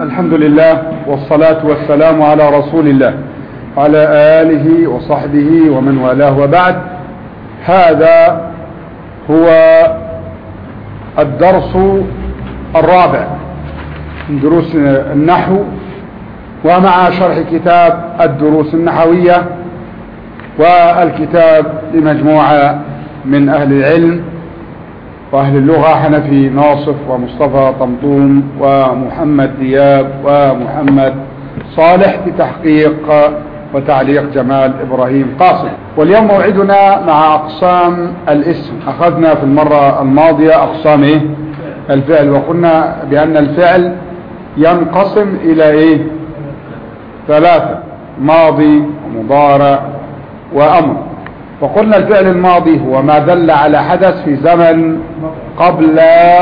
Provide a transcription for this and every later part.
الحمد لله والصلاة والسلام على رسول الله وعلى آله وصحبه ومن والاه وبعد هذا هو الدرس الرابع من دروس النحو ومع شرح كتاب الدروس النحوية والكتاب لمجموعة من أهل العلم وأهل اللغة حنفي ناصف ومصطفى طمطوم ومحمد دياب ومحمد صالح بتحقيق وتعليق جمال إبراهيم قاسم واليوم موعدنا مع أقسام الاسم أخذنا في المرة الماضية أقسام إيه؟ الفعل وقلنا بأن الفعل ينقسم إلى إيه ثلاثة ماضي ومضارع وأمر وقلنا الفعل الماضي هو ما دل على حدث في زمن قبل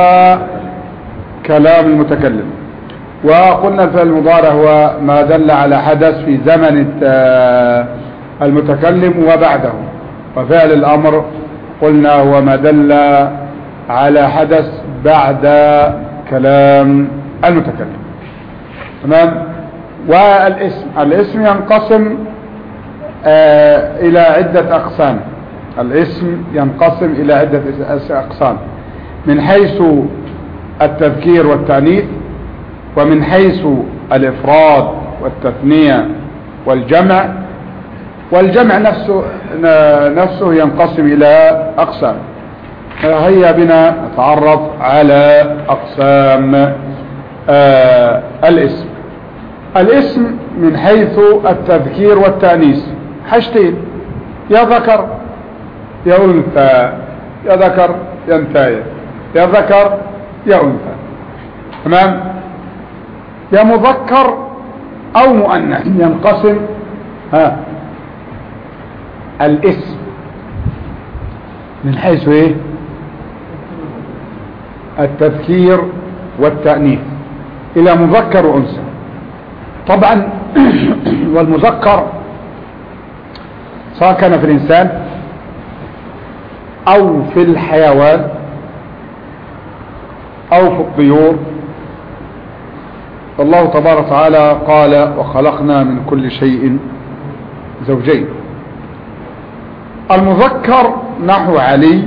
كلام المتكلم وقلنا الفعل المضارع هو ما دل على حدث في زمن المتكلم وبعده وفعل الأمر قلنا هو ما دل على حدث بعد كلام المتكلم تمام والاسم الاسم ينقسم آه الى عدة اقسام الاسم ينقسم الى عدة اقسام من حيث التذكير والتعنيف ومن حيث الافراد والتثنية والجمع والجمع نفسه نفسه ينقسم الى اقسام هيا بنا نتعرف على اقسام آه الاسم الاسم من حيث التذكير والتأنيس حاجتين يا ذكر يا أنثى يا ذكر يا انثى يا ذكر يا أنثى تمام يا مذكر أو مؤنث ينقسم ها الاسم من حيث ايه التذكير والتأنيث إلى مذكر وأنثى طبعا والمذكر سواء كان في الإنسان أو في الحيوان أو في الطيور الله تبارك وتعالى قال وخلقنا من كل شيء زوجين المذكر نحو علي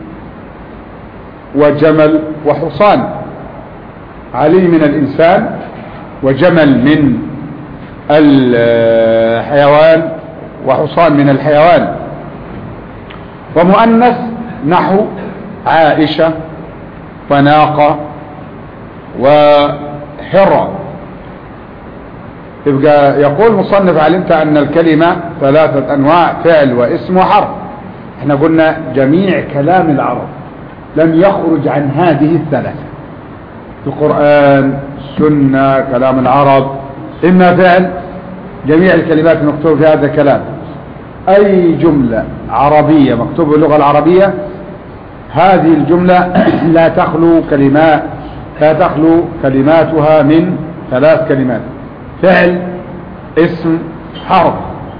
وجمل وحصان علي من الإنسان وجمل من الحيوان وحصان من الحيوان ومؤنث نحو عائشة وناقة وحرة يبقى يقول مصنف علمت أن الكلمة ثلاثة أنواع فعل واسم وحرف احنا قلنا جميع كلام العرب لم يخرج عن هذه الثلاثة القرآن السنة كلام العرب إما فعل جميع الكلمات المكتوبة في هذا الكلام أي جملة عربية مكتوبة باللغة العربية هذه الجملة لا تخلو كلمات لا تخلو كلماتها من ثلاث كلمات فعل اسم حرف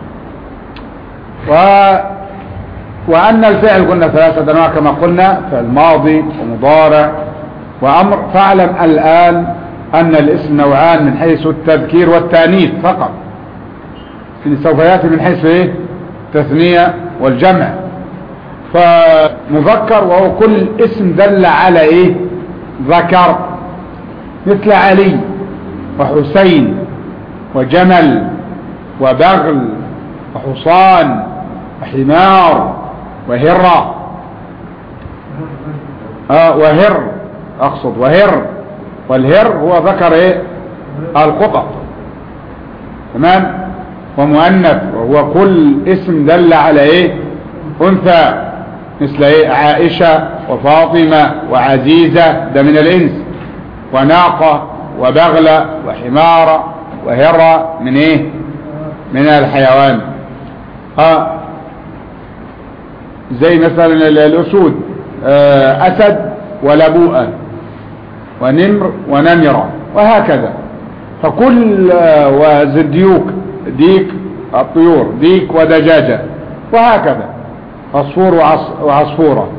و وأن الفعل قلنا ثلاثة أنواع كما قلنا فعل ماضي ومضارع وأمر فاعلم الآن أن الاسم نوعان من حيث التذكير والتانيث فقط سوف يأتي من حيث ايه تثنية والجمع فمذكر وهو كل اسم دل على ايه ذكر مثل علي وحسين وجمل وبغل وحصان وحمار وهرة آه وهر اقصد وهر والهر هو ذكر ايه القطط تمام ومؤنث وهو كل اسم دل على ايه انثى مثل ايه عائشة وفاطمة وعزيزة ده من الانس وناقة وبغلة وحمارة وهرة من ايه من الحيوان ها زي مثلا الاسود اسد ولبوءة ونمر ونمرة وهكذا فكل وزديوك ديك الطيور ديك ودجاجة وهكذا عصفور وعصفورة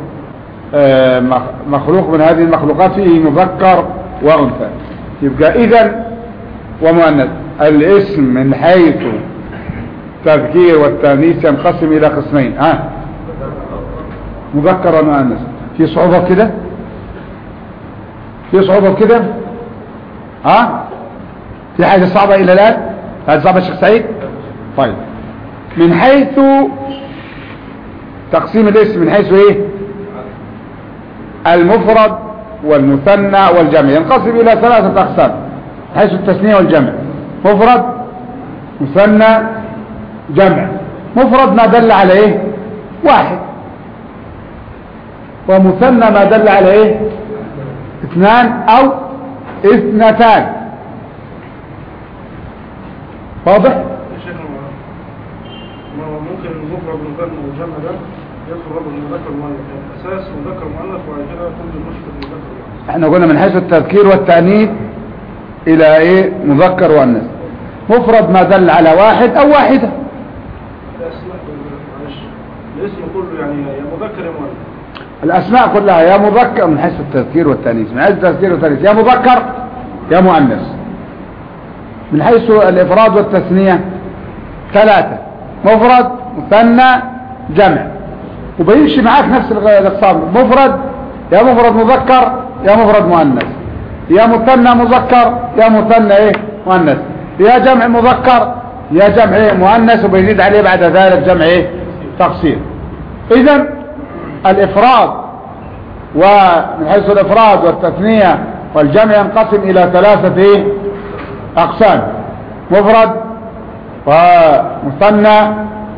مخلوق من هذه المخلوقات فيه مذكر وأنثى يبقى إذا ومؤنث الاسم من حيث تذكير والتانيث ينقسم الى قسمين ها مذكر ومؤنث في صعوبة كده في صعوبة كده ها في حاجة صعبة الى الان هذا صعبة الشيخ سعيد طيب من حيث تقسيم الاسم من حيث ايه المفرد والمثنى والجمع ينقسم الى ثلاثة اقسام حيث التثنية والجمع مفرد مثنى جمع مفرد ما دل على ايه واحد ومثنى ما دل على ايه اثنان او اثنتان واضح يا شيخ ما هو ممكن المفرد والمثنى والجمع ده يدخل رجل مذكر مؤنث يعني اساس مذكر مؤنث وبعد كده كل المشكل مذكر مؤنث احنا قلنا من حيث التذكير والتأنيث الى ايه مذكر وانث مفرد ما دل على واحد او واحدة الاسماء معلش الاسم كله يعني يا مذكر يا مؤنث الاسماء كلها يا مذكر من حيث التذكير والتأنيث من حيث التذكير والتأنيث يا مذكر يا مؤنث من حيث الافراد والتثنية ثلاثة مفرد مثنى جمع وبيمشي معاك نفس الغ- الاقسام مفرد يا مفرد مذكر يا مفرد مؤنث يا مثنى مذكر يا مثنى ايه مؤنث يا جمع مذكر يا جمع ايه مؤنث وبيزيد عليه بعد ذلك جمع ايه تقصير اذا الافراد ومن حيث الافراد والتثنية والجمع ينقسم الى ثلاثة ايه اقسام مفرد ومثنى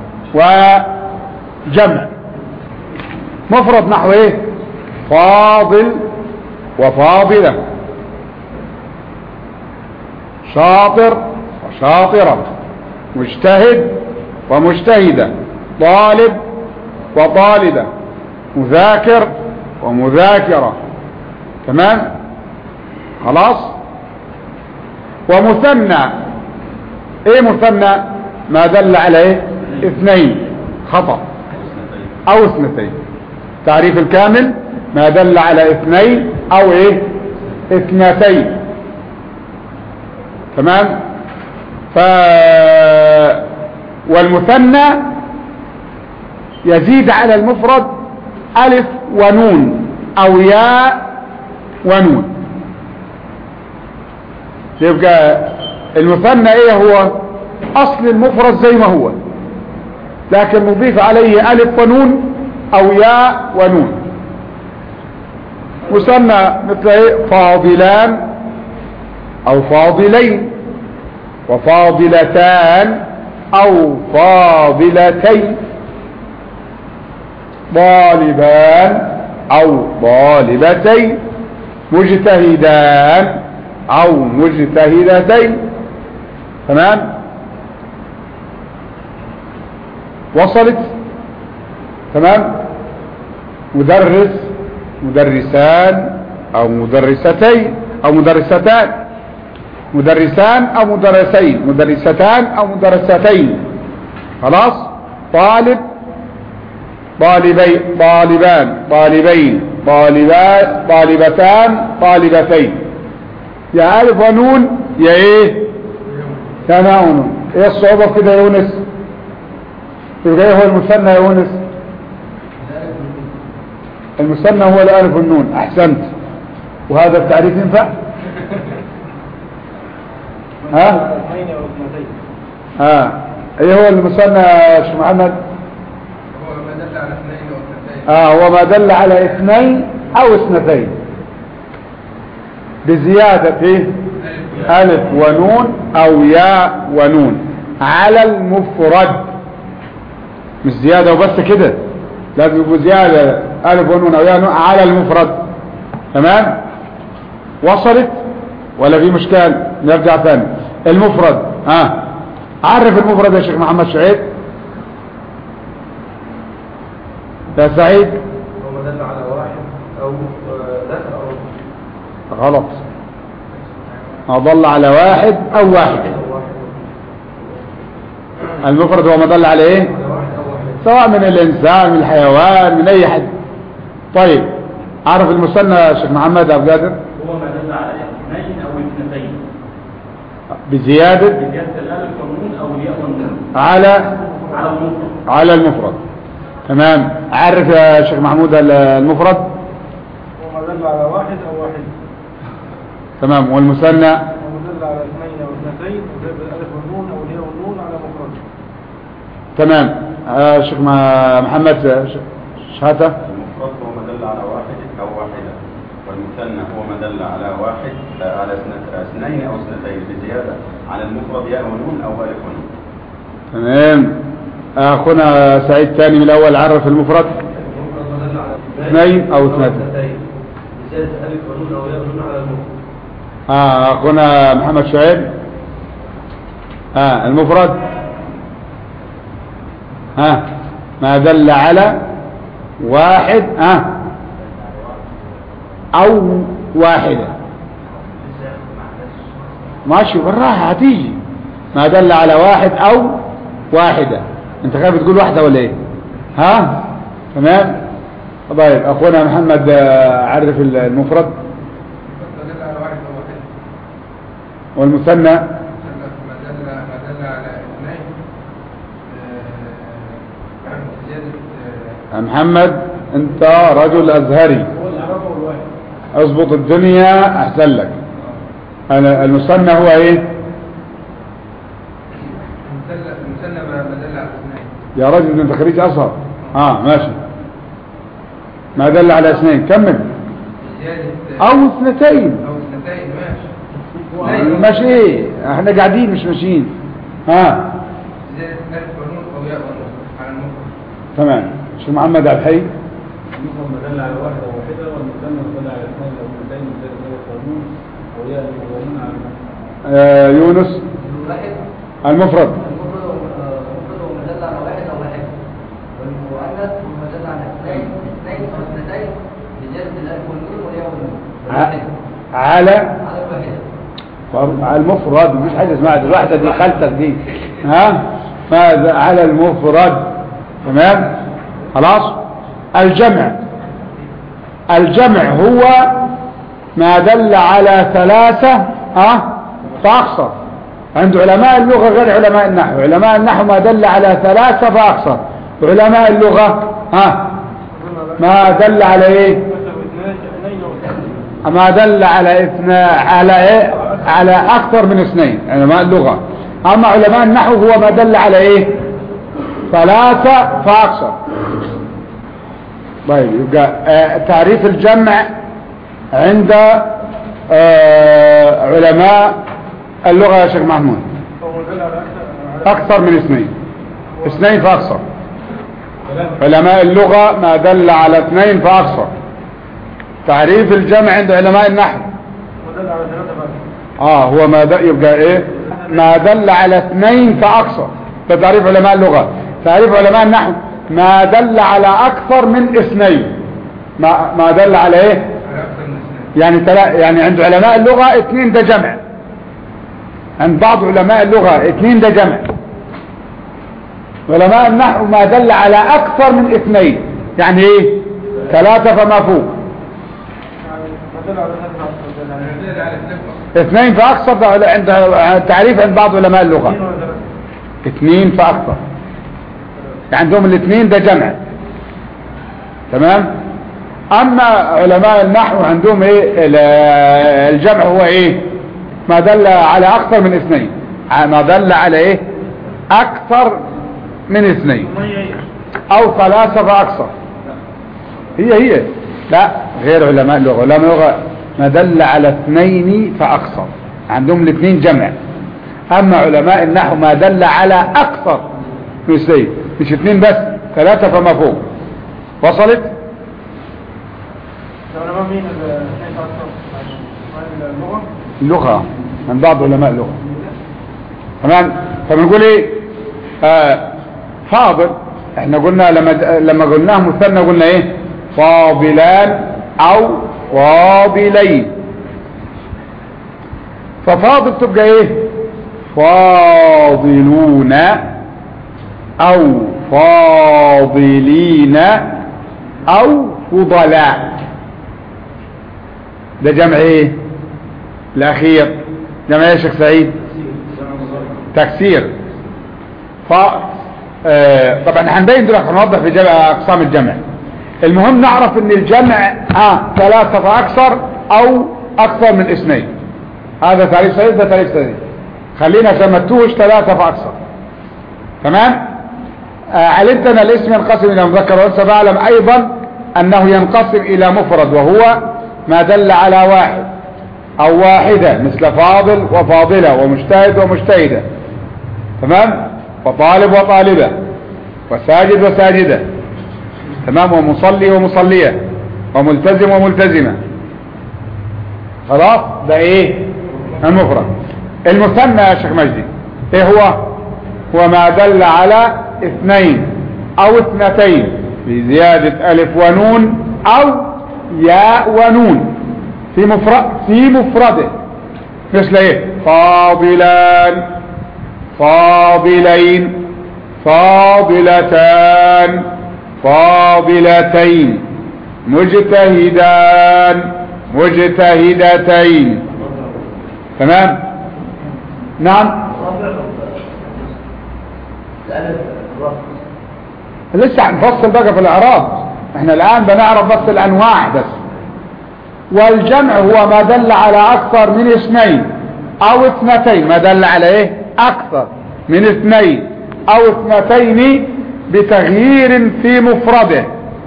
وجمع مفرد نحو ايه فاضل وفاضلة شاطر وشاطرة مجتهد ومجتهدة طالب وطالبة مذاكر ومذاكرة تمام خلاص ومثنى ايه مثنى ما دل على ايه اثنين خطأ او اثنتين تعريف الكامل ما دل على اثنين او ايه اثنتين تمام ف والمثنى يزيد على المفرد الف ونون او ياء ونون يبقى المثنى ايه هو اصل المفرد زي ما هو لكن نضيف عليه الف ونون او ياء ونون مثنى مثل ايه فاضلان او فاضلين وفاضلتان او فاضلتين طالبان او طالبتين مجتهدان او مجتهدتين تمام وصلت تمام مدرس مدرسان او مدرستين او مدرستان مدرسان او مدرسين مدرستان او مدرستين خلاص طالب طالبي طالبان طالبين طالبان طالبتان طالبتين يا الف ونون يا ايه يا ناء ونون ايه الصعوبة في كده يا يونس يبقى ايه هو المثنى يا يونس المثنى هو الالف والنون احسنت وهذا التعريف ينفع ها اثنين او اثنتين ها ايه هو المثنى يا شيخ محمد هو ما دل على اثنين واثنتين اه هو ما دل على اثنين او اثنتين بزيادة ايه الف ونون او ياء ونون على المفرد مش زيادة وبس كده لازم يكون زيادة الف ونون او ياء ونون على المفرد تمام وصلت ولا في مشكل نرجع ثاني المفرد ها عرف المفرد يا شيخ محمد شعيب يا سعيد هو ما دل على واحد او آه، ذكر او غلط أضل على واحد أو واحد أو واحد المفرد هو ما دل على إيه على واحد او واحد سواء من الإنسان من الحيوان من أي حد طيب عرف المثنى يا شيخ محمد أبو قادر هو ما دل على اثنين او اثنتين بزيادة بزيادة الألف والنون أو الياء والنون على على المفرد على المفرد تمام عرف يا شيخ محمود ال- المفرد وما دل على واحد أو واحد تمام والمثنى وما دل على اثنين أو اثنتين وزاد الألف والنون أو الياء والنون على مفرد تمام آه شيخ ما- محمد ش- شهاته المفرد هو ما دل على واحد أو واحدة والمثنى هو ما دل على واحد آه، على اثنت- اثنين أو اثنتين بزيادة على المفرد ياء ونون أو ألف ونون تمام اخونا سعيد تاني من الاول عرف المفرد اثنين أو ثلاثة. زيادة ألف ونون أو ياء ونون على المفرد آه اخونا محمد شعيب آه المفرد ها ما دل على واحد آه او واحدة ماشي بالراحة هتيجي ما دل على واحد او واحدة انت خايف تقول واحدة ولا ايه ها تمام طيب اخونا محمد آه، عرف المفرد ما دل على واحد أو واحد والمثنى ما دل ما دل على اثنين آه، زيادة آه، يا محمد انت رجل ازهري هو الإعراب والواحد اظبط الدنيا احسن لك أنا المثنى هو ايه المثنى المثنى ما ما دل على اثنين يا رجل انت خريج ازهر اه ماشي ما دل على اثنين كمل زيادة او اثنتين أو اثنتين ماشي ماشي ايه احنا قاعدين مش ماشيين ها زيادة ألف ونون أو ياء ونون على المفرد تمام شيخ محمد عبد الحي المفرد ما دل على واحد أو واحدة والمثنى ما دل على اثنين أو اثنتين زائد الألف والنون أو ياء والنون على المفرد آه يونس الواحد المفرد المفرد المفرد هو ما دل على واحد او واحد والمؤنث هو ما دل على اثنين اثنين او اثنتين بزيادة الالف والنون والياء والنون ع- والواحد. على على الواحدة على المفرد مفيش حاجه اسمها دي الواحده دي خالتك دي ها ماذا على المفرد تمام خلاص الجمع الجمع هو ما دل على ثلاثة ها فأقصر عند علماء اللغة غير علماء النحو علماء النحو ما دل على ثلاثة فأقصر علماء اللغة ها ما دل على ايه مثلا اثنين اثنين أو اثنين ما دل على اثنا على ايه على اكثر من اثنين علماء اللغة اما علماء النحو هو ما دل على ايه ثلاثة فاكثر طيب يبقى آه تعريف الجمع عند آه علماء اللغة يا شيخ محمود هو ما دل على أكثر على اكثر من اثنين اثنين فاكثر علماء اللغة ما دل على اثنين فاكثر تعريف الجمع عند علماء النحو ما دل على ثلاثة بس اه هو ما دل يبقى ايه ما دل على اثنين فاكثر ده تعريف علماء اللغة تعريف علماء النحو ما دل على اكثر من اثنين ما ما دل على ايه على أكثر من اثنين يعني تلا يعني عند علماء اللغة اثنين ده جمع عند بعض علماء اللغة اثنين ده جمع علماء النحو ما دل على اكثر من اثنين يعني ايه ثلاثة فما فوق يعني ما دل على ثلاثة ما دل على ما دل على اثنين فقط اثنين فاكثر ده عند تعريف عند بعض علماء اللغة اثنين ولا ثلاثة اثنين فاكثر عندهم الاثنين ده جمع تمام اما علماء النحو عندهم ايه ال- الجمع هو ايه ما دل على اكثر من اثنين ع- ما دل على ايه اكثر من اثنين ما هي هي او ثلاثة فاكثر هي هي لا غير علماء اللغة علماء اللغة ما دل على اثنين فاكثر عندهم الاثنين جمع اما علماء النحو ما دل على اكثر من اثنين مش اثنين بس ثلاثة فما فوق وصلت ده علماء مين الاثنين أكثر علماء اللغة اللغة من بعض علماء اللغة تمام فبنقول ايه آه فاضل احنا قلنا لما لما قلناه مثنى قلنا ايه فاضلان او فاضلين ففاضل تبقى ايه فاضلون او فاضلين او فضلاء ده جمع ايه الاخير جمع ايه يا شيخ سعيد تكسير ف آه، طبعا هنبين دلوقتي هنوضح في جمع اقسام الجمع المهم نعرف ان الجمع اه ثلاثة فاكثر او اكثر من اثنين هذا تعريف سعيد ده تعريف سعيد خلينا عشان ما تتوهش ثلاثة فاكثر تمام آه، علمت ان الاسم ينقسم الى مذكر وانثى فاعلم ايضا انه ينقسم الى مفرد وهو ما دل على واحد او واحدة مثل فاضل وفاضلة ومجتهد ومجتهدة تمام وطالب وطالبة وساجد وساجدة تمام ومصلي ومصلية وملتزم وملتزمة خلاص ده ايه المفرد المثنى يا شيخ مجدي ايه هو هو ما دل على اثنين او اثنتين بزيادة الف ونون او ياء ونون في مفرد في مفرده مثل ايه فاضلان فاضلين فاضلتان فاضلتين مجتهدان مجتهدتين تمام نعم لسه هنفصل بقى في الاعراب احنا الان بنعرف بس الانواع بس والجمع هو ما دل على اكثر من اثنين او اثنتين ما دل على ايه اكثر من اثنين او اثنتين بتغيير في مفرده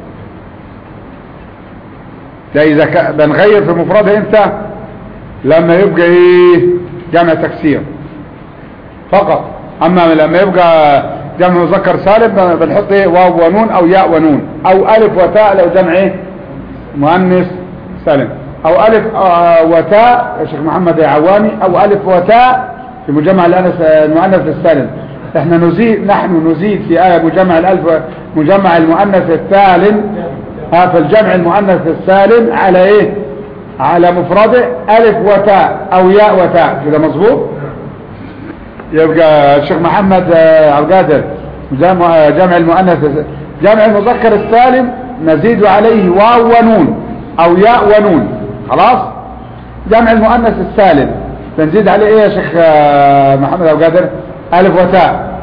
ده اذا ك... بنغير في مفرده امتى لما يبقى ايه جمع تكسير فقط اما لما يبقى جمع مذكر سالم بنحط ايه واو ونون او ياء ونون او الف وتاء لو جمع ايه مؤنث سالم او الف آه وتاء يا شيخ محمد يا عواني او الف وتاء في مجمع الانس المؤنث السالم احنا نزيد نحن نزيد في آية مجمع الالف مجمع المؤنث السالم ها فالجمع المؤنث السالم على ايه على مفرده الف وتاء او ياء وتاء كده مظبوط يبقى الشيخ محمد عبد القادر جمع جمع المؤنث جمع المذكر السالم نزيد عليه واو ونون او ياء ونون خلاص جمع المؤنث السالم بنزيد عليه ايه يا شيخ محمد عبد القادر الف وتاء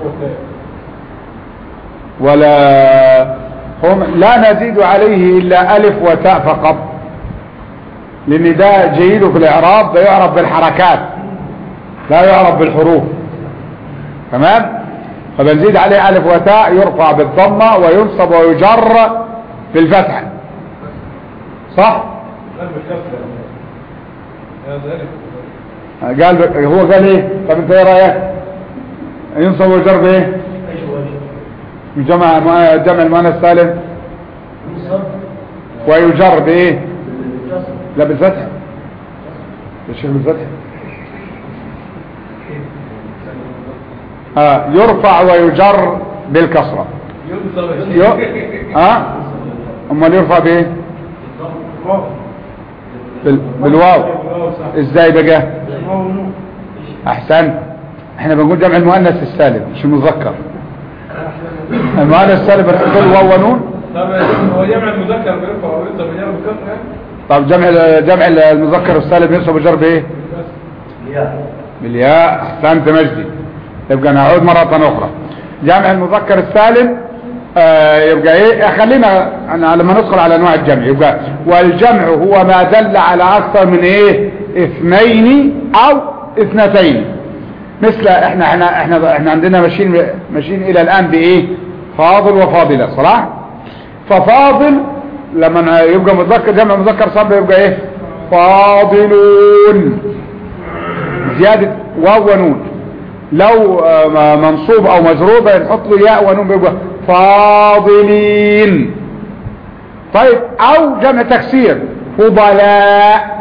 ولا هم لا نزيد عليه الا الف وتاء فقط لان ده جيد في الاعراب ده يعرف بالحركات لا يعرف بالحروف تمام فبنزيد عليه الف وتاء يرفع بالضمه وينصب ويجر بالفتح صح قلب الكسر يا ذلك قال ب... هو قال ايه طب انت ايه رايك ينصب ويجر بايه جمع جمع المؤنث السالم ويجر بايه لا بالفتح الشيخ بالفتح آه يرفع ويجر بالكسرة ي... اه امال يرفع بايه بال... بالواو ازاي بقى احسن احنا بنقول جمع المؤنث السالم مش المذكر المؤنث السالم بنحط له واو ونون طب هو جمع المذكر بيرفع وينصب ويجر بالكسر يعني طب جمع جمع المذكر السالم ينصب ويجر بايه بالياء احسنت مجدي يبقى نعود مرة اخرى جمع المذكر السالم آه يبقى ايه خلينا أنا لما ندخل على انواع الجمع يبقى والجمع هو ما دل على اكثر من ايه اثنين او اثنتين مثل احنا احنا احنا احنا عندنا ماشيين ماشيين الى الان بايه فاضل وفاضله صح ففاضل لما يبقى مذكر جمع مذكر صب يبقى ايه فاضلون زيادة واو ونون لو منصوب او مجرور نحط له ياء ونون بيبقى فاضلين طيب او جمع تكسير فضلاء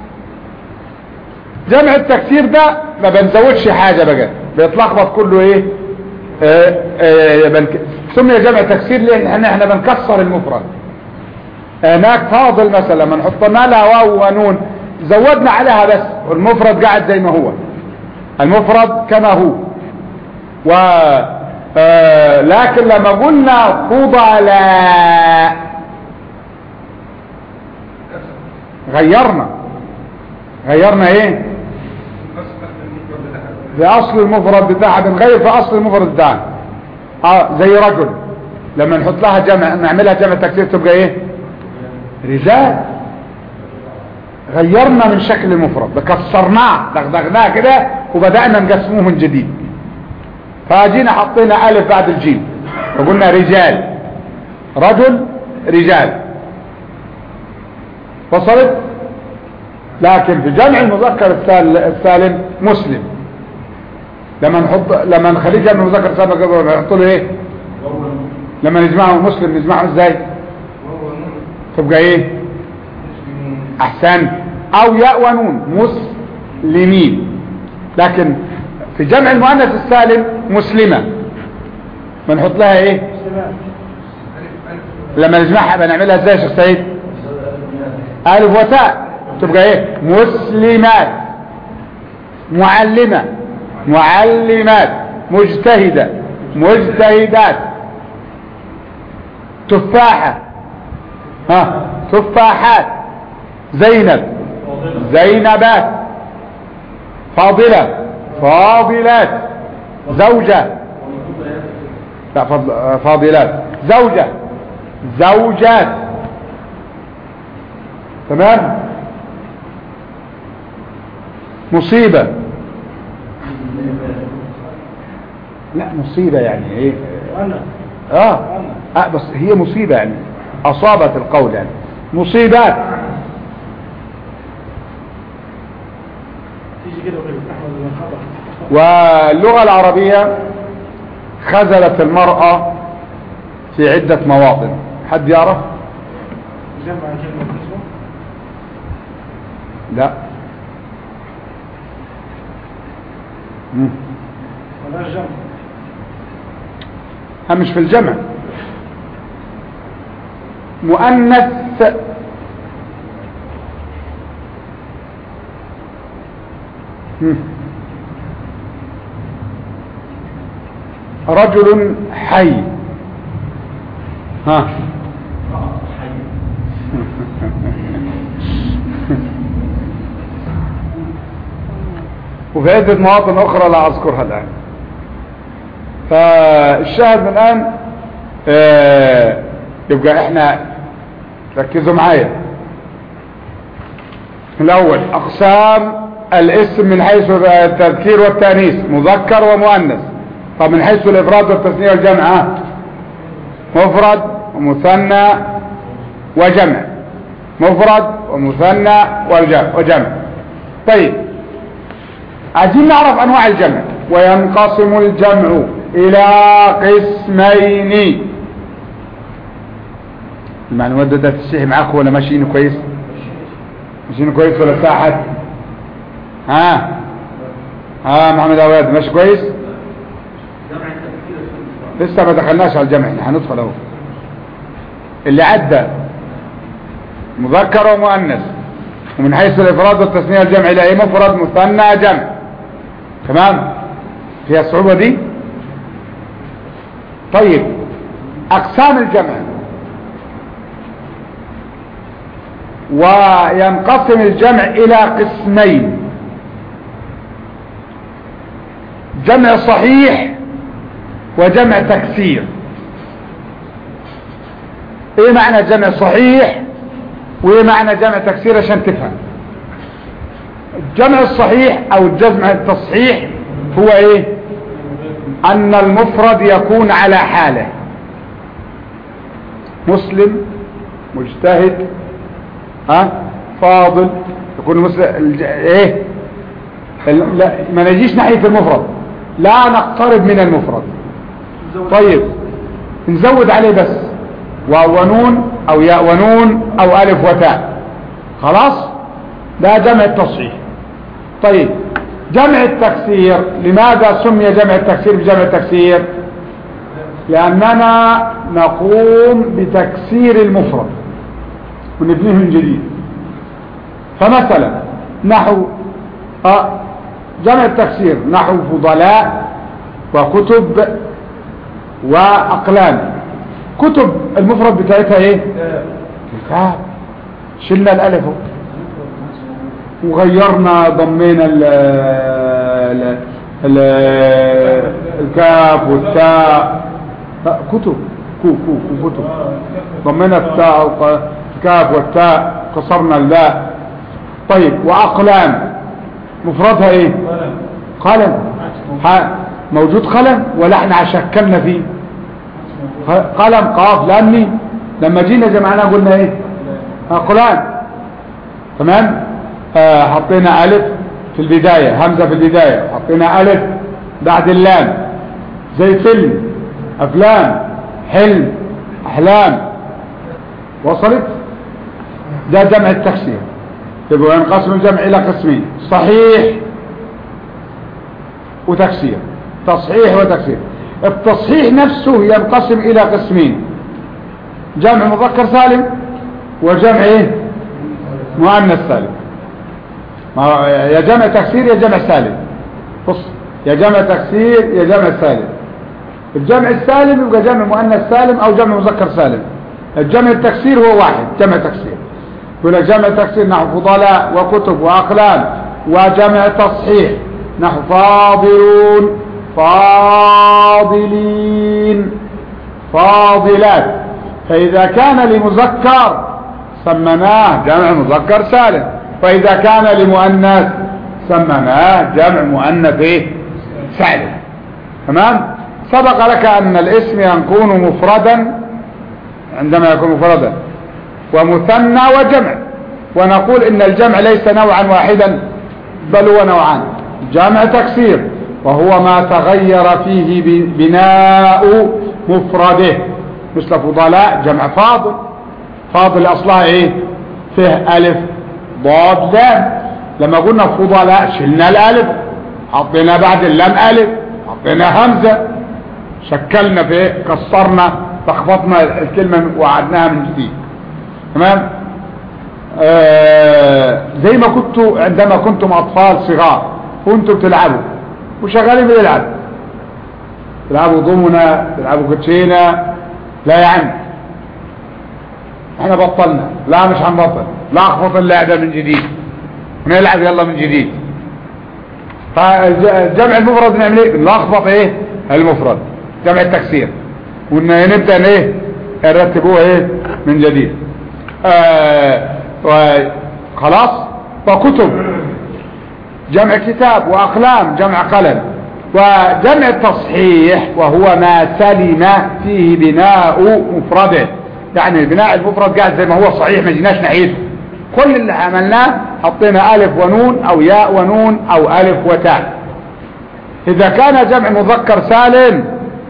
جمع التكسير ده ما بنزودش حاجة بقى بيتلخبط كله ايه آه آه بنك... سمي جمع تكسير لان احنا, احنا بنكسر المفرد هناك فاضل مثلا لما نحطنا لها واو ونون زودنا عليها بس والمفرد قاعد زي ما هو المفرد كما هو و آه لكن لما قلنا فضلاء غيرنا غيرنا ايه في اصل المفرد بتاعها بنغير في اصل المفرد بتاعها اه زي رجل لما نحط لها جمع نعملها جمع تكسير تبقى ايه رجال غيرنا من شكل المفرد كسرناه دغدغناه كده وبدأنا نقسموه من جديد فاجينا حطينا الف بعد الجيم فقلنا رجال رجل رجال وصلت لكن في جمع المذكر السال- السالم مسلم لما نحط لما نخليه جمع المذكر السالم كده نحط له ايه لما نجمعه مسلم نجمعه ازاي وهو نون تبقى ايه مسلمون احسن او ياء ونون مسلمين لكن في جمع المؤنث السالم مسلمة بنحط لها ايه مسلمات ألف ألف لما نجمعها بنعملها ازاي يا شيخ سعيد الف وتاء تبقى ايه مسلمات معلمة معلمات مجتهدة مجتهدات تفاحة ها تفاحات زينب زينبات فاضلة فاضلات زوجة لا فضل- فاضلات زوجة زوجات تمام مصيبة لا مصيبة يعني ايه وانا اه, آه بس هي مصيبة يعني اصابت القول يعني مصيبات تيجي كده وكده احمد بن خبر واللغة العربية خزلت المرأة في عدة مواطن حد يعرف جمع كلمة اسمه لا مم. ولا جمع هم مش في الجمع مؤنث مم. رجل حي ها وفي عدة مواطن أخرى لا أذكرها الآن فالشاهد من الآن آه، يبقى احنا ركزوا معايا الأول أقسام الاسم من حيث التذكير والتأنيث مذكر ومؤنث طب من حيث الإفراد والتثنية والجمع ها؟ مفرد ومثنى وجمع مفرد ومثنى والجمع وجمع طيب عايزين نعرف انواع الجمع وينقسم الجمع الى قسمين المعلومات ده تشتهي معاك ولا ماشيين كويس ماشيين كويس ولا ساحت ها ها محمد اولاد ماشي كويس لسه ما دخلناش على الجمع احنا هندخل اهو اللي عدى مذكر ومؤنث ومن حيث الافراد والتثنيه والجمع الى ايه مفرد مثنى جمع تمام فيها الصعوبه دي طيب اقسام الجمع وينقسم الجمع الى قسمين جمع صحيح وجمع تكسير ايه معنى جمع صحيح وايه معنى جمع تكسير عشان تفهم الجمع الصحيح او الجمع التصحيح هو ايه ان المفرد يكون على حاله مسلم مجتهد ها فاضل يكون مسلم الج- ايه ال- لا ما نجيش ناحية المفرد لا نقترب من المفرد طيب نزود عليه بس واو ونون او ياء ونون او الف وتاء خلاص ده جمع التصحيح طيب جمع التكسير لماذا سمي جمع التكسير بجمع التكسير لاننا نقوم بتكسير المفرد ونبنيه من جديد فمثلا نحو آه جمع التكسير نحو فضلاء وكتب واقلام كتب المفرد بتاعتها ايه كتاب شلنا الالف اهو. وغيرنا ضمينا ال ال ال- الكاف والتاء لا، كتب كو كو كو كتب ضمنا التاء وق- الكاف والتاء قصرنا الباء طيب وأقلام مفردها ايه قلم قلم ح- موجود قلم ولا احنا شكلنا فيه ق- قلم قاف لام ميم لما جينا جمعناه قلنا ايه أقلام تمام آه حطينا ألف في البداية همزة في البداية حطينا ألف بعد اللام زي فيلم أفلام حلم أحلام وصلت ده جمع التكسير يبقى ينقسم الجمع إلى قسمين صحيح وتكسير تصحيح وتكسير التصحيح نفسه ينقسم إلى قسمين جمع مذكر سالم وجمع ايه مؤنث سالم ما هو يا جمع تكسير يا جمع سالم بص يا جمع تكسير يا جمع سالم الجمع السالم يبقى جمع مؤنث سالم او جمع مذكر سالم الجمع التكسير هو واحد جمع تكسير يقول لك جمع تكسير نحو فضلاء وكتب واقلام وجمع تصحيح نحو فاضلون فاضلين فاضلات فإذا كان لمذكر سمناه جمع مذكر سالم وإذا كان لمؤنث سمناه جمع مؤنث ايه سالم تمام سبق لك أن الاسم يكون مفردا عندما يكون مفردا ومثنى وجمع ونقول إن الجمع ليس نوعا واحدا بل هو نوعان جمع تكسير وهو ما تغير فيه ب- بناء مفرده مثل فضلاء جمع فاضل فاضل اصلها ايه فيه الف ضاد لام لما قلنا فضلاء شلنا الالف حطينا بعد اللام الف حطينا همزة شكلنا في ايه كسرنا لخبطنا الكلمة وعدناها من جديد تمام آه زي ما كنتوا عندما كنتم اطفال صغار كنتوا بتلعبوا وشغالين بيلعب تلعبوا ضمنا تلعبوا كوتشينه لا يا عم احنا بطلنا لا مش هنبطل لا اخبط اللعبة من جديد نلعب يلا من جديد فالجمع المفرد نعمل ايه نلخبط ايه المفرد جمع التكسير ونبدأ ايه نرتبوه ايه من جديد آه و- خلاص وكتب جمع كتاب واقلام جمع قلم وجمع التصحيح وهو ما سلم فيه بناء مفرده يعني بناء المفرد قاعد زي ما هو صحيح ما جيناش نعيده كل اللي عملناه حطينا الف ونون او ياء ونون او الف وتاء اذا كان جمع مذكر سالم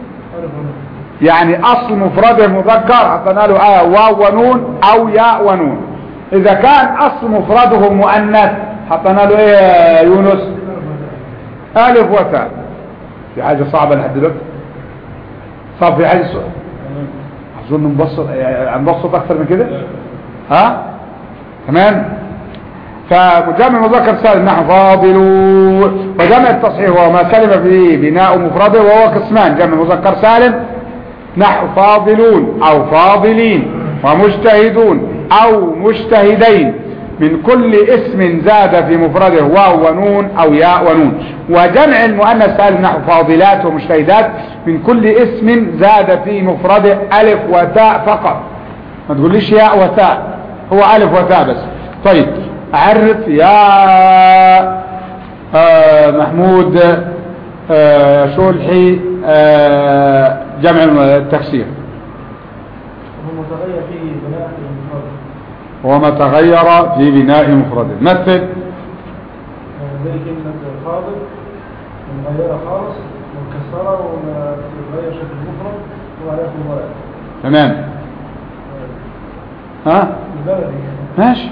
يعني اصل مفرده مذكر حطينا له آية واو ونون او ياء ونون اذا كان اصل مفرده مؤنث حطينا له ايه يا يونس الف وتاء في حاجة صعبة لحد دلوقتي صعب في حاجة سؤال اظن نبسط يعني نبسط اكتر من كده ها تمام فجمع مذكر سالم نحو فاضلون وجمع التصحيح هو ما سلم فيه بناء مفرده وهو قسمان جمع مذكر سالم نحو فاضلون او فاضلين ومجتهدون او مجتهدين من كل اسم زاد في مفرده واو ونون او ياء ونون وجمع المؤنث سالم نحو فاضلات ومجتهدات من كل اسم زاد في مفرده الف وتاء فقط ما تقوليش ياء وتاء هو الف وتاء بس طيب عرف يا آه محمود آه شلحي آه جمع التفسير هو متغير فيه بناء المفرد وما تغير في بناء مفرده مثل زي كلمة فاضل مغيرة خالص مكسرة وما تتغير شكل المفرد وعليها فضلات تمام ها البلدي يعني ماشي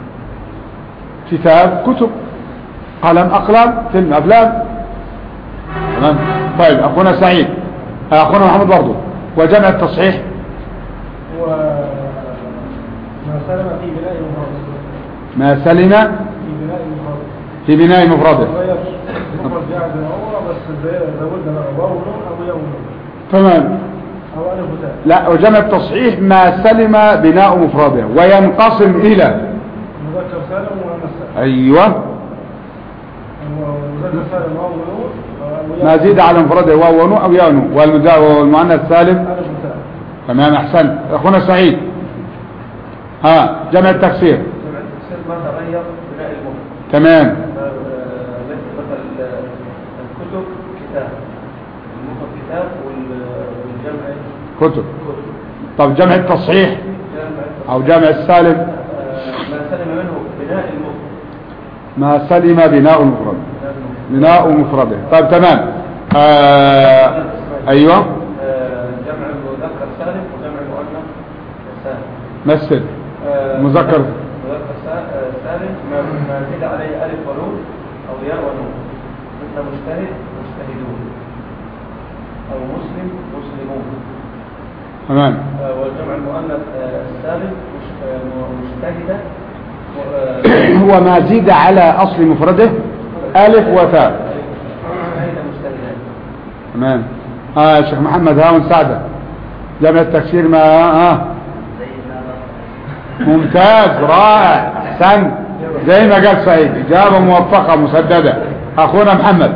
كتاب كتب قلم أقلام فيلم أفلام تمام طيب أخونا سعيد أخونا محمد برضو وجمع التصحيح وما سلم في بناء المفرد ما سلم في بناء المفرد في بناء مفرده ما تغيرش المفرد قاعد زي ما هو بس زي- زودنا بقى واو ونون او ياء ونون تمام او الف وتاء لا وجمع التصحيح ما سلم بناء مفرده وينقسم إلى مذكر سالم ومؤنث سالم أيوة مذكر سالم واو ونون او ما زيد على مفرده واو ونو أو ياء ونو والمدا- والمؤنث السالم ألف وتاء تمام أحسنت أخونا سعيد ها جمع التكسير جمع التفسير ما تغير بناء المفرد تمام آه، مثل مثل آه، الكتب كتاب المفرد كتاب وال- والجمع كتب كتب طب جمع التصحيح جمع أو جمع السالم آه، ما سلم منه بناء المفرد ما سلم بناء المفرد بناء المفرد بناء مفرده طيب تمام آه أيوة آه، جمع المذكر سالم وجمع المؤنث سالم مثل آه، مذكر. مذكر سا- آه، سالم ما ما زيد عليه ألف ونون أو ياء ونون مثل مجتهد مجتهدون أو مسلم مسلمون تمام آه، والجمع المؤنث آه، السالم مش- آه، م- مجتهدة و- آه، هو ما زيد على أصل مفرده ألف وتاء مجتهدة مجتهدات تمام اه يا شيخ محمد هاون سعدة جمع التكسير ما اه ممتاز رائع احسن زي ما قال سعيد اجابه موفقه مسدده اخونا محمد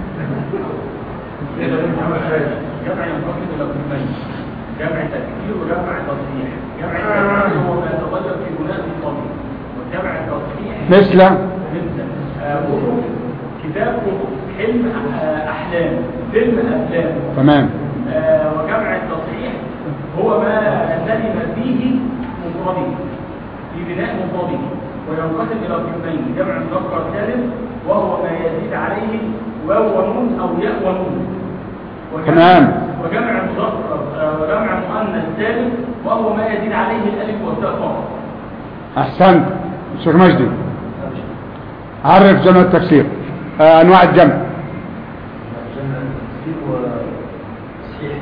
جمع ينقسم الى قسمين جمع تكسير وجمع تصحيح جمع التكسير هو ما يتغير في بناء الطبيب وجمع التصحيح مثل مثل آه، كتب كتاب كتب حلم آه، احلام فيلم افلام تمام آه، وجمع التصحيح هو ما سلم فيه مفرده في بناء مفرده وينقسم الى قسمين جمع مذكر سالم وهو ما يزيد عليه واو ونون او ياء ونون وجمع- تمام. وجمع مذكر آه، وجمع مؤنث سالم وهو ما يزيد عليه الالف والتاء فقط احسنت شيخ مجدي عرف جمع التكسير آه انواع الجمع جمع التفسير وتصحيح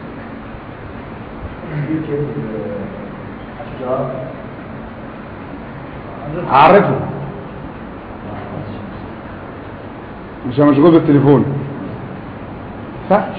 تصحيح كيف الأشجار عرفه مش مشغول بالتليفون فحش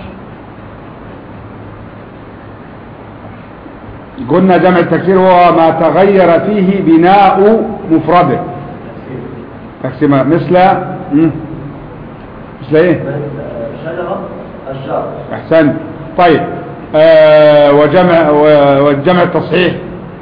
قلنا جمع التكسير هو ما تغير فيه بناء مفرده تقسيمة مثل مم. مثل ايه شجرة أشجار احسنت طيب آه وجمع و- والجمع التصحيح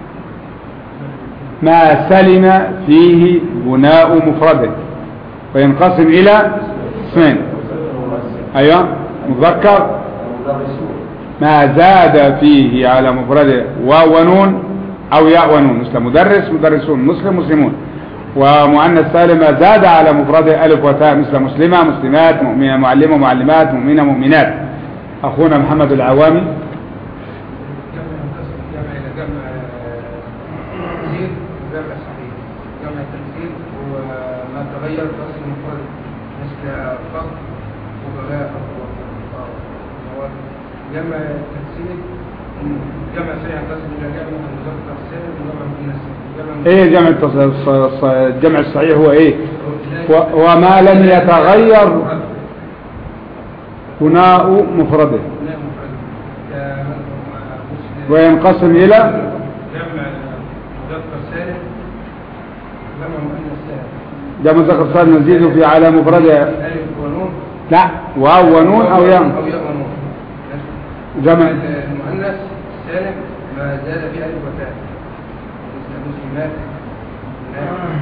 ما سلم فيه بناء مفرده وينقسم الى اسمين ايوه مذكر مدرسون ما زاد فيه على مفرده واو ونون او ياء ونون مثل مدرس مدرسون مسلم مسلمون ومؤنث سالم ما زاد على مفرده الف وتاء مثل مسلمه مسلمات مؤمنه معلمه معلمات مؤمنه مؤمنات اخونا محمد العوامي جمع ينقسم جمع إلى جمع آه، تكسير وجمع صحيح جمع التكسير هو ما تغير في أصل المفرد مثل فقر وغلاء جمع التكسير جمع صحيح ينقسم إلى جمع المذكر السالم وجمع المؤنث السالم. جمع ايه جمع التص- الص- الص- الجمع الصحيح هو ايه و- وما لم يتغير بناء مفرده لا مفرد كمسلم وينقسم الى جمع مذكر سالم جمع مؤنث سالم جمع ذكر صالح نزيد في على مفرده ألف ونون لا واو ونون او أو ياء ياء ونون جمع المؤنث سالم ما زاد في ألف وتاء مثل مسلمات مسلمات.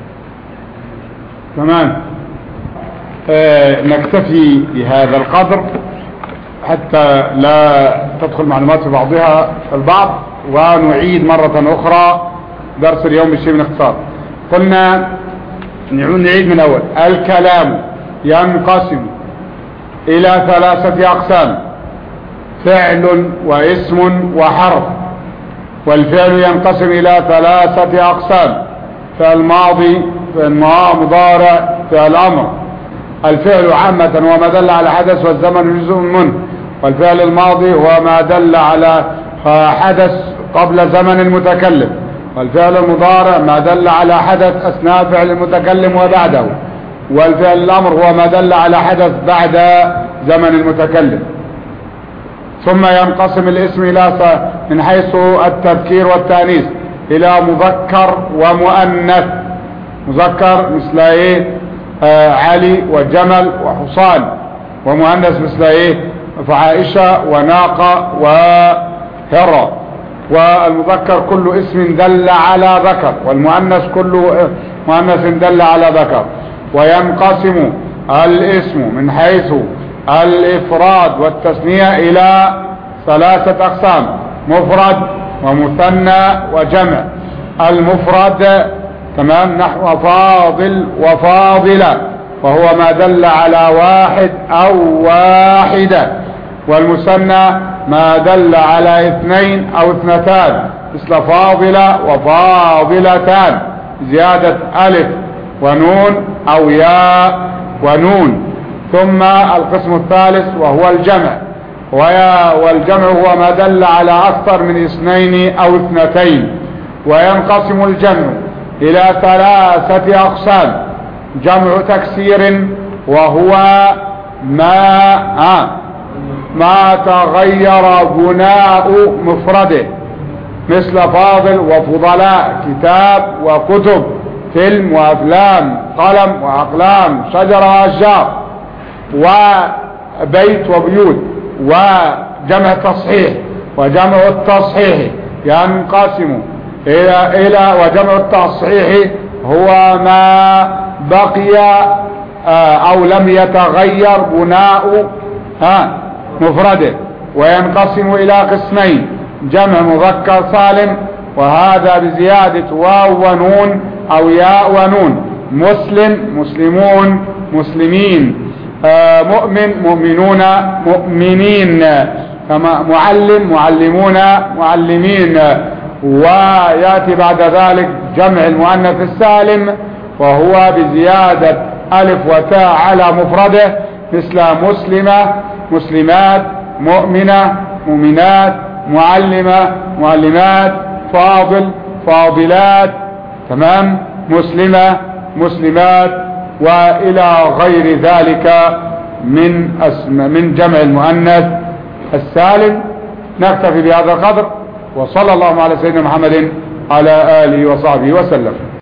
تمام آه نكتفي بهذا القدر حتى لا تدخل معلومات في بعضها البعض ونعيد مرة أخرى درس اليوم بالشيء من اختصار قلنا نعود نعيد من أول الكلام ينقسم إلى ثلاثة أقسام فعل واسم وحرف والفعل ينقسم إلى ثلاثة أقسام فعل ماضي فعل مضارع فعل أمر الفعل عامة هو ما دل على حدث والزمن جزء منه والفعل الماضي هو ما دل على حدث قبل زمن المتكلم والفعل المضارع ما دل على حدث أثناء فعل المتكلم وبعده والفعل الأمر هو ما دل على حدث بعد زمن المتكلم ثم ينقسم الاسم إلى س- من حيث التذكير والتانيث إلى مذكر ومؤنث مذكر مثل ايه آه علي وجمل وحصان ومؤنث مثل ايه فعائشة وناقة وهرة والمذكر كل اسم دل على ذكر والمؤنث كل مؤنث دل على ذكر وينقسم الاسم من حيث الافراد والتثنية الى ثلاثة اقسام مفرد ومثنى وجمع المفرد تمام نحو فاضل وفاضلة وهو ما دل على واحد او واحدة والمثنى ما دل على اثنين او اثنتان مثل فاضلة وفاضلتان زيادة الف ونون او ياء ونون ثم القسم الثالث وهو الجمع ويا والجمع هو ما دل على اكثر من اثنين او اثنتين وينقسم الجمع الى ثلاثة اقسام جمع تكسير وهو ما آه ما تغير بناء مفرده مثل فاضل وفضلاء كتاب وكتب فيلم وافلام قلم واقلام شجرة واشجار وبيت وبيوت وجمع تصحيح وجمع التصحيح ينقسم الى الى وجمع التصحيح هو ما بقي او لم يتغير بناء ها مفرده وينقسم الى قسمين جمع مذكر سالم وهذا بزيادة واو ونون او ياء ونون مسلم مسلمون مسلمين آه مؤمن مؤمنون مؤمنين كما معلم معلمون معلمين ويأتي بعد ذلك جمع المؤنث السالم وهو بزيادة ألف وتاء على مفرده مثل مسلمة مسلمات مؤمنة مؤمنات معلمة معلمات فاضل فاضلات تمام مسلمة مسلمات وإلى غير ذلك من اسم من جمع المؤنث السالم نكتفي بهذا القدر وصلى الله على سيدنا محمد على آله وصحبه وسلم